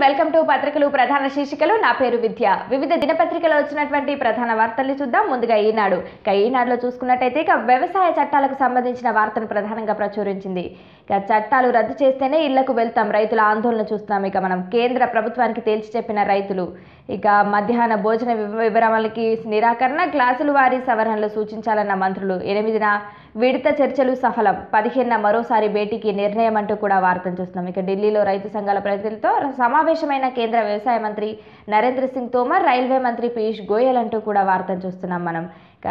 welcome to పత్రికలు ప్రధాన శీర్షికలు నా పేరు విద్య వివిధ దినపత్రికలో వచ్చినటువంటి ప్రధాన వార్తల్ని చూద్దాం ముందుగా ఈనాడు ఇక ఈనాడులో చూసుకున్నట్టయితే ఇక వ్యవసాయ చట్టాలకు సంబంధించిన వార్తను ప్రధానంగా ప్రచురించింది ఇక చట్టాలు రద్దు చేస్తేనే ఇళ్లకు వెళ్తాం రైతుల ఆందోళన చూస్తున్నాం ఇక మనం కేంద్ర ప్రభుత్వానికి తేల్చి చెప్పిన రైతులు ఇక మధ్యాహ్న భోజన వివ- వివరాలకి నిరాకరణ క్లాసులు వారి సవరణలు సూచించాలన్న మంత్రులు ఎనిమిదిన విడత చర్చలు సఫలం పదిహేనున మరోసారి భేటీకి నిర్ణయం అంటూ కూడా వార్తను చూస్తున్నాం ఇక ఢిల్లీలో రైతు సంఘాల ప్రతినిధులతో సమావేశమైన కేంద్ర వ్యవసాయ మంత్రి నరేంద్ర సింగ్ తోమర్ రైల్వే మంత్రి పీయూష్ గోయల్ అంటూ కూడా వార్తను చూస్తున్నాం మనం ఇక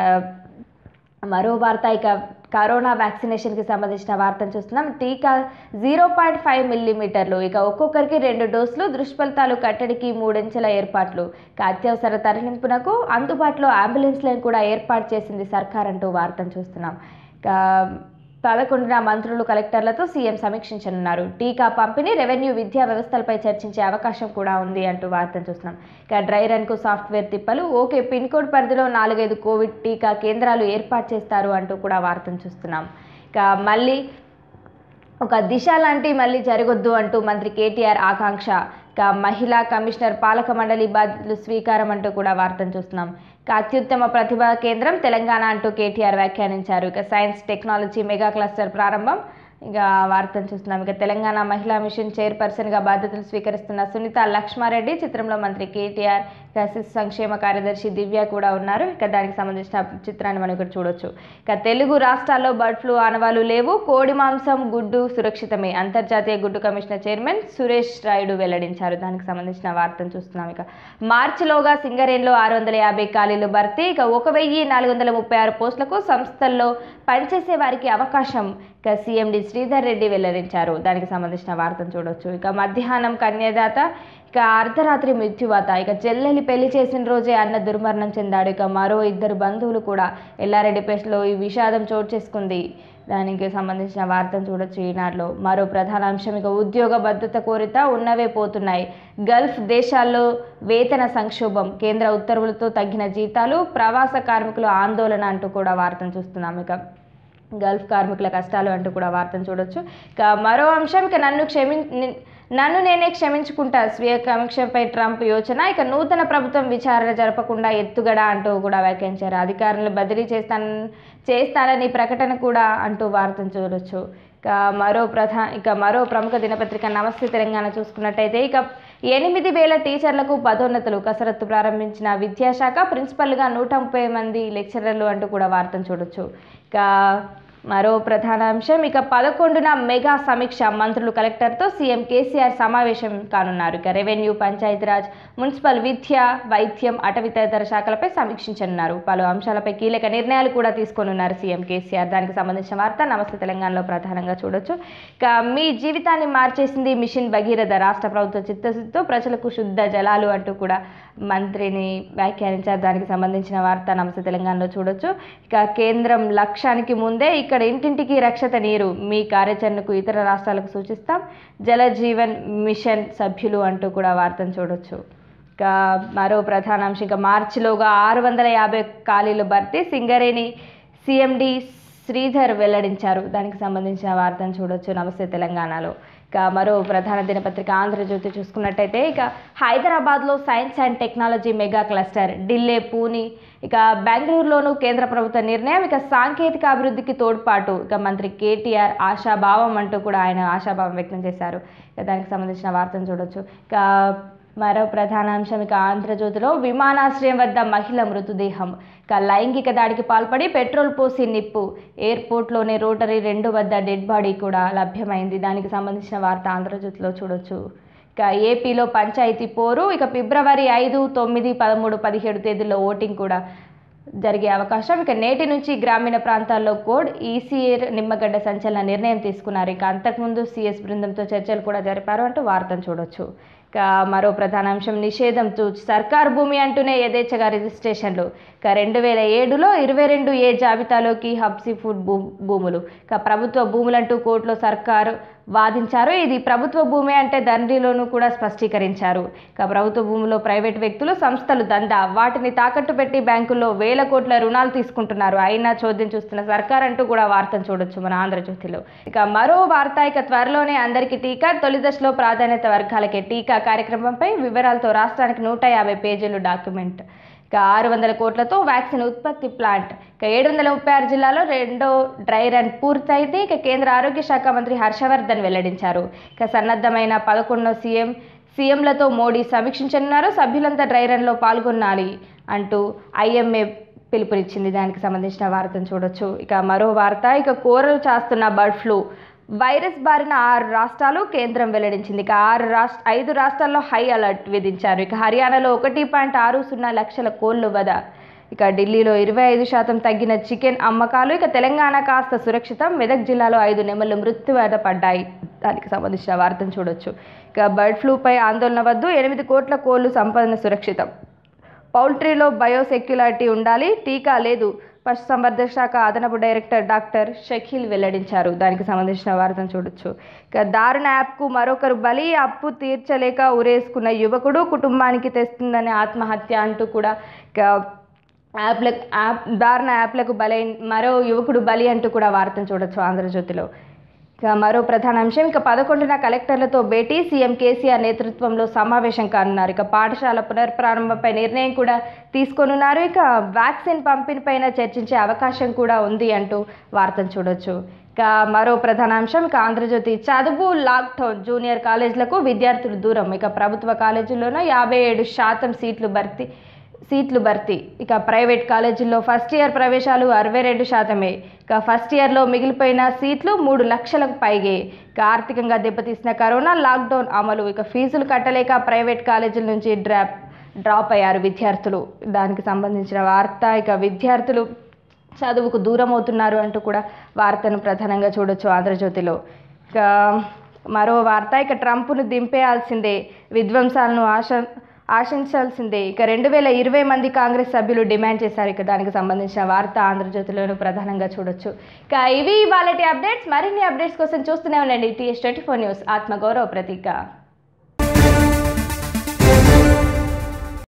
మరో వార్త ఇక కరోనా వ్యాక్సినేషన్కి సంబంధించిన వార్తను చూస్తున్నాం టీకా జీరో పాయింట్ ఫైవ్ మిల్లీమీటర్లు ఇక ఒక్కొక్కరికి రెండు డోసులు దుష్ఫలితాలు కట్టడికి మూడంచెల ఏర్పాట్లు ఇక అత్యవసర తరలింపునకు అందుబాటులో అంబులెన్స్లను కూడా ఏర్పాటు చేసింది సర్కార్ అంటూ వార్తను చూస్తున్నాం ఇక పదకొండున మంత్రులు కలెక్టర్లతో సీఎం సమీక్షించనున్నారు టీకా పంపిణీ రెవెన్యూ విద్యా వ్యవస్థలపై చర్చించే అవకాశం కూడా ఉంది అంటూ వార్తను చూస్తున్నాం ఇక డ్రై రన్కు సాఫ్ట్వేర్ తిప్పలు ఓకే పిన్ కోడ్ పరిధిలో నాలుగైదు కోవిడ్ టీకా కేంద్రాలు ఏర్పాటు చేస్తారు అంటూ కూడా వార్తను చూస్తున్నాం ఇక మళ్ళీ ఒక దిశ లాంటి మళ్ళీ జరగొద్దు అంటూ మంత్రి కేటీఆర్ ఆకాంక్ష ఇక మహిళా కమిషనర్ పాలక మండలి బాధ్యతలు స్వీకారం అంటూ కూడా వార్తను చూస్తున్నాం ఇక అత్యుత్తమ ప్రతిభా కేంద్రం తెలంగాణ అంటూ కేటీఆర్ వ్యాఖ్యానించారు ఇక సైన్స్ టెక్నాలజీ మెగా క్లస్టర్ ప్రారంభం ఇక వార్తను చూస్తున్నాం ఇక తెలంగాణ మహిళా మిషన్ చైర్పర్సన్గా బాధ్యతలు స్వీకరిస్తున్న సునీత లక్ష్మారెడ్డి చిత్రంలో మంత్రి కేటీఆర్ ఇక శిశు సంక్షేమ కార్యదర్శి దివ్య కూడా ఉన్నారు ఇక దానికి సంబంధించిన చిత్రాన్ని మనం ఇక్కడ చూడొచ్చు ఇక తెలుగు రాష్ట్రాల్లో బర్డ్ ఫ్లూ ఆనవాలు లేవు కోడి మాంసం గుడ్డు సురక్షితమే అంతర్జాతీయ గుడ్డు కమిషనర్ చైర్మన్ సురేష్ రాయుడు వెల్లడించారు దానికి సంబంధించిన వార్తను చూస్తున్నాం ఇక మార్చిలోగా సింగరేణిలో ఆరు వందల యాభై ఖాళీలు భర్తీ ఇక ఒక వెయ్యి నాలుగు వందల ముప్పై ఆరు పోస్టులకు సంస్థల్లో పనిచేసే వారికి అవకాశం ఇక సీఎండి శ్రీధర్ రెడ్డి వెల్లడించారు దానికి సంబంధించిన వార్తను చూడొచ్చు ఇక మధ్యాహ్నం కన్యాదాత ఇక అర్ధరాత్రి మృత్యువాత ఇక చెల్లెలి పెళ్లి చేసిన రోజే అన్న దుర్మరణం చెందాడు ఇక మరో ఇద్దరు బంధువులు కూడా ఎల్లారెడ్డిపేటలో ఈ విషాదం చోటు చేసుకుంది దానికి సంబంధించిన వార్తను చూడొచ్చు ఈనాడులో మరో ప్రధాన అంశం ఇక ఉద్యోగ భద్రత కోరిత ఉన్నవే పోతున్నాయి గల్ఫ్ దేశాల్లో వేతన సంక్షోభం కేంద్ర ఉత్తర్వులతో తగ్గిన జీతాలు ప్రవాస కార్మికుల ఆందోళన అంటూ కూడా వార్తను చూస్తున్నాం ఇక గల్ఫ్ కార్మికుల కష్టాలు అంటూ కూడా వార్తను చూడొచ్చు ఇక మరో అంశం ఇక నన్ను క్షమి ని- నన్ను నేనే క్షమించుకుంటా స్వీయ సమీక్షపై ట్రంప్ యోచన ఇక నూతన ప్రభుత్వం విచారణ జరపకుండా ఎత్తుగడ అంటూ కూడా వ్యాఖ్యానించారు అధికారులను బదిలీ చేస్తాను చేస్తానని ప్రకటన కూడా అంటూ వార్తను చూడొచ్చు ఇక మరో ప్రధా ఇక మరో ప్రముఖ దినపత్రిక నమస్తే తెలంగాణ చూసుకున్నట్టయితే ఇక ఎనిమిది వేల టీచర్లకు పదోన్నతులు కసరత్తు ప్రారంభించిన విద్యాశాఖ ప్రిన్సిపల్గా నూట ముప్పై మంది లెక్చరర్లు అంటూ కూడా వార్తను చూడొచ్చు ఇక మరో ప్రధాన అంశం ఇక పదకొండున మెగా సమీక్ష మంత్రులు కలెక్టర్తో సీఎం కేసీఆర్ సమావేశం కానున్నారు ఇక రెవెన్యూ పంచాయతీరాజ్ మున్సిపల్ విద్య వైద్యం అటవీ తదితర శాఖలపై సమీక్షించనున్నారు పలు అంశాలపై కీలక నిర్ణయాలు కూడా తీసుకోనున్నారు సీఎం కేసీఆర్ దానికి సంబంధించిన వార్త నమస్తే తెలంగాణలో ప్రధానంగా చూడొచ్చు ఇక మీ జీవితాన్ని మార్చేసింది మిషన్ భగీరథ రాష్ట్ర ప్రభుత్వ చిత్తశుద్ధితో ప్రజలకు శుద్ధ జలాలు అంటూ కూడా మంత్రిని వ్యాఖ్యానించారు దానికి సంబంధించిన వార్త నమస్తే తెలంగాణలో చూడొచ్చు ఇక కేంద్రం లక్ష్యానికి ముందే ఇక్కడ ఇంటింటికి రక్షత నీరు మీ కార్యాచరణకు ఇతర రాష్ట్రాలకు సూచిస్తాం జల జీవన్ మిషన్ సభ్యులు అంటూ కూడా వార్తను చూడొచ్చు ఇక మరో ప్రధాన అంశం ఇక మార్చిలోగా ఆరు వందల యాభై ఖాళీలు భర్తీ సింగరేణి సిఎండి శ్రీధర్ వెల్లడించారు దానికి సంబంధించిన వార్తను చూడొచ్చు నమస్తే తెలంగాణలో ఇక మరో ప్రధాన దినపత్రిక ఆంధ్రజ్యోతి చూసుకున్నట్టయితే ఇక హైదరాబాద్లో science and technology mega cluster Delhi Pune ఇక బెంగళూరులోనూ కేంద్ర ప్రభుత్వ నిర్ణయం ఇక సాంకేతిక అభివృద్ధికి తోడ్పాటు ఇక మంత్రి కేటీఆర్ ఆశాభావం అంటూ కూడా ఆయన ఆశాభావం వ్యక్తం చేశారు ఇక దానికి సంబంధించిన వార్తను చూడొచ్చు ఇక మరో ప్రధాన అంశం ఇక ఆంధ్రజ్యోతిలో విమానాశ్రయం వద్ద మహిళ మృతదేహం ఇక లైంగిక దాడికి పాల్పడి పెట్రోల్ పోసి నిప్పు ఎయిర్పోర్ట్లోనే రోటరీ రెండు వద్ద డెడ్ బాడీ కూడా లభ్యమైంది దానికి సంబంధించిన వార్త ఆంధ్రజ్యోతిలో చూడొచ్చు ఇక ఏపీలో పంచాయతీ పోరు ఇక ఫిబ్రవరి ఐదు తొమ్మిది పదమూడు పదిహేడు తేదీల్లో ఓటింగ్ కూడా జరిగే అవకాశం ఇక నేటి నుంచి గ్రామీణ ప్రాంతాల్లో కోడ్ ఈసీఏ నిమ్మగడ్డ సంచలన నిర్ణయం తీసుకున్నారు ఇక అంతకుముందు సిఎస్ బృందంతో చర్చలు కూడా జరిపారు అంటూ వార్తను చూడొచ్చు ఇక మరో ప్రధాన అంశం నిషేధం తూచ్ సర్కార్ భూమి అంటూనే యథేచ్ఛగా రిజిస్ట్రేషన్లు ఇక రెండు వేల ఏడులో ఇరవై రెండు ఏ జాబితాలోకి హబ్సీ ఫుడ్ భూ భూములు ఇక ప్రభుత్వ భూములంటూ కోర్టులో సర్కారు వాదించారు ఇది ప్రభుత్వ భూమి అంటే దండిలోనూ కూడా స్పష్టీకరించారు ఇక ప్రభుత్వ భూమిలో ప్రైవేట్ వ్యక్తులు సంస్థలు దందా వాటిని తాకట్టు పెట్టి బ్యాంకుల్లో వేల కోట్ల రుణాలు తీసుకుంటున్నారు అయినా చోద్యం చూస్తున్న సర్కార్ అంటూ కూడా వార్తను చూడొచ్చు మన ఆంధ్రజ్యోతిలో ఇక మరో వార్త ఇక త్వరలోనే అందరికీ టీకా తొలి దశలో ప్రాధాన్యత వర్గాలకే టీకా కార్యక్రమంపై వివరాలతో రాష్ట్రానికి నూట యాభై పేజీలు డాక్యుమెంట్ ఇక ఆరు వందల కోట్లతో వ్యాక్సిన్ ఉత్పత్తి ప్లాంట్ ఇక ఏడు వందల ముప్పై ఆరు జిల్లాలో రెండో డ్రై రన్ పూర్తయితే ఇక కేంద్ర ఆరోగ్య శాఖ మంత్రి హర్షవర్ధన్ వెల్లడించారు ఇక సన్నద్ధమైన పదకొండో సీఎం సీఎంలతో మోడీ సమీక్షించనున్నారు సభ్యులంతా డ్రై రన్లో పాల్గొనాలి అంటూ ఐఎంఏ పిలుపునిచ్చింది దానికి సంబంధించిన వార్తను చూడొచ్చు ఇక మరో వార్త ఇక కూరలు చేస్తున్న బర్డ్ ఫ్లూ వైరస్ బారిన ఆరు రాష్ట్రాలు కేంద్రం వెల్లడించింది ఇక ఆరు రాష్ట్ర ఐదు రాష్ట్రాల్లో హై అలర్ట్ విధించారు ఇక హర్యానాలో ఒకటి పాయింట్ ఆరు సున్నా లక్షల కోళ్లు వద ఇక ఢిల్లీలో ఇరవై ఐదు శాతం తగ్గిన చికెన్ అమ్మకాలు ఇక తెలంగాణ కాస్త సురక్షితం మెదక్ జిల్లాలో ఐదు నెమళ్ళు మృత్యువాత పడ్డాయి దానికి సంబంధించిన వార్తను చూడొచ్చు ఇక బర్డ్ ఫ్లూపై ఆందోళన వద్దు ఎనిమిది కోట్ల కోళ్లు సంపదన సురక్షితం పౌల్ట్రీలో బయోసెక్యులారిటీ ఉండాలి టీకా లేదు పశుసంవర్ధక శాఖ అదనపు డైరెక్టర్ డాక్టర్ షకీల్ వెల్లడించారు దానికి సంబంధించిన వార్తను చూడొచ్చు ఇక దారుణ యాప్కు మరొకరు బలి అప్పు తీర్చలేక ఉరేసుకున్న యువకుడు కుటుంబానికి తెస్తుందని ఆత్మహత్య అంటూ కూడా ఇక యాప్ల యాప్ దారుణ యాప్లకు బలైన మరో యువకుడు బలి అంటూ కూడా వార్తను చూడొచ్చు ఆంధ్రజ్యోతిలో ఇక మరో ప్రధాన అంశం ఇక పదకొండున కలెక్టర్లతో భేటీ సీఎం కేసీఆర్ నేతృత్వంలో సమావేశం కానున్నారు ఇక పాఠశాల పునర్ప్రారంభంపై నిర్ణయం కూడా తీసుకోనున్నారు ఇక వ్యాక్సిన్ పంపిణీపైన చర్చించే అవకాశం కూడా ఉంది అంటూ వార్తను చూడొచ్చు ఇక మరో ప్రధాన అంశం ఇక ఆంధ్రజ్యోతి చదువు లాక్డౌన్ జూనియర్ కాలేజీలకు విద్యార్థులు దూరం ఇక ప్రభుత్వ కాలేజీల్లోనూ యాభై ఏడు శాతం సీట్లు భర్తీ సీట్లు భర్తీ ఇక ప్రైవేట్ కాలేజీల్లో ఫస్ట్ ఇయర్ ప్రవేశాలు అరవై రెండు శాతమే ఇక ఫస్ట్ ఇయర్లో మిగిలిపోయిన సీట్లు మూడు లక్షలకు పైగే ఇక ఆర్థికంగా దెబ్బతీసిన కరోనా లాక్డౌన్ అమలు ఇక ఫీజులు కట్టలేక ప్రైవేట్ కాలేజీల నుంచి డ్రాప్ డ్రాప్ అయ్యారు విద్యార్థులు దానికి సంబంధించిన వార్త ఇక విద్యార్థులు చదువుకు దూరం అవుతున్నారు అంటూ కూడా వార్తను ప్రధానంగా చూడొచ్చు ఆంధ్రజ్యోతిలో ఇక మరో వార్త ఇక ట్రంప్ను దింపేయాల్సిందే విధ్వంసాలను ఆశ ఆశించాల్సిందే ఇక రెండు వేల ఇరవై మంది కాంగ్రెస్ సభ్యులు డిమాండ్ చేశారు ఇక దానికి సంబంధించిన వార్త ఆంధ్రజ్యోతిలోనూ ప్రధానంగా చూడొచ్చు ఇక ఇవి ఇవాళ అప్డేట్స్ మరిన్ని అప్డేట్స్ కోసం చూస్తూనే ఉండండి టీఎస్ ట్వంటీ ఫోర్ న్యూస్ ఆత్మగౌరవ ప్రతీక